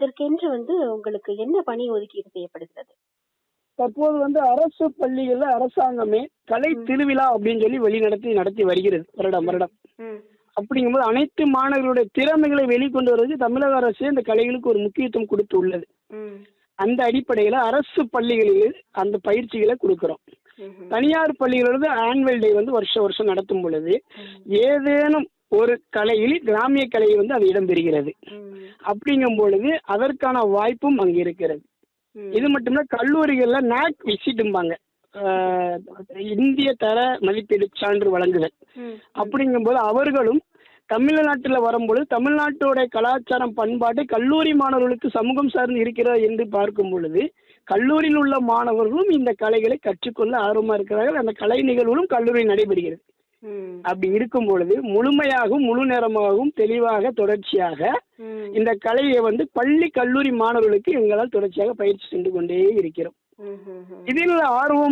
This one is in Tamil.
இதற்கென்று வந்து உங்களுக்கு என்ன பணி ஒதுக்கீடு செய்யப்படுகிறது தற்போது வந்து அரசு பள்ளிகள்ல அரசாங்கமே கலை திருவிழா அப்படின்னு சொல்லி வெளிநடத்தி நடத்தி வருகிறது வருடம் வருடம் ம் அப்படிங்கும்போது அனைத்து மாணவர்களுடைய திறமைகளை வெளிக்கொண்டு வருவதற்கு தமிழக அரசு இந்த கலைகளுக்கு ஒரு முக்கியத்துவம் கொடுத்து உள்ளது ம் அந்த அடிப்படையில் அரசு பள்ளிகளில் அந்த பயிற்சிகளை கொடுக்குறோம் ம்ஹும். தனியார் பள்ளிகளோட ஆனுவல் டே வந்து வருஷம் வருஷம் நடத்தும் பொழுது ஏதேனும் ஒரு கலையில் கிராமிய கலை வந்து அது இடம்பெறுகிறது ம் அப்படிங்கும் பொழுது அதற்கான வாய்ப்பும் அங்கே இருக்கிறது ம். இது மட்டும் இல்ல கல்லூரிகள்ல நாக் விசிட்டும்பாங்க ஆஹ் இந்திய தர மதிப்பீடு சான்று வழங்குதல் ம் அப்படிங்கும்போது அவர்களும் தமிழ்நாட்டில் வரும்பொழுது தமிழ்நாட்டோட கலாச்சாரம் பண்பாட்டு கல்லூரி மாணவர்களுக்கு சமூகம் சார்ந்து இருக்கிறதா என்று பார்க்கும் பொழுது கல்லூரியில் உள்ள மாணவர்களும் இந்த கலைகளை கற்றுக்கொள்ள ஆர்வமா இருக்கிறார்கள் அந்த கலை நிகழ்வுகளும் கல்லூரியில் நடைபெறுகிறது ம் அப்படி இருக்கும் பொழுது முழுமையாகவும் முழு நேரமாகவும் தெளிவாக தொடர்ச்சியாக ம் இந்த கலையை வந்து பள்ளி கல்லூரி மாணவர்களுக்கு எங்களால் தொடர்ச்சியாக பயிற்சி சென்று கொண்டே இருக்கிறோம் ம் ம் ம் இதில் ஆர்வம்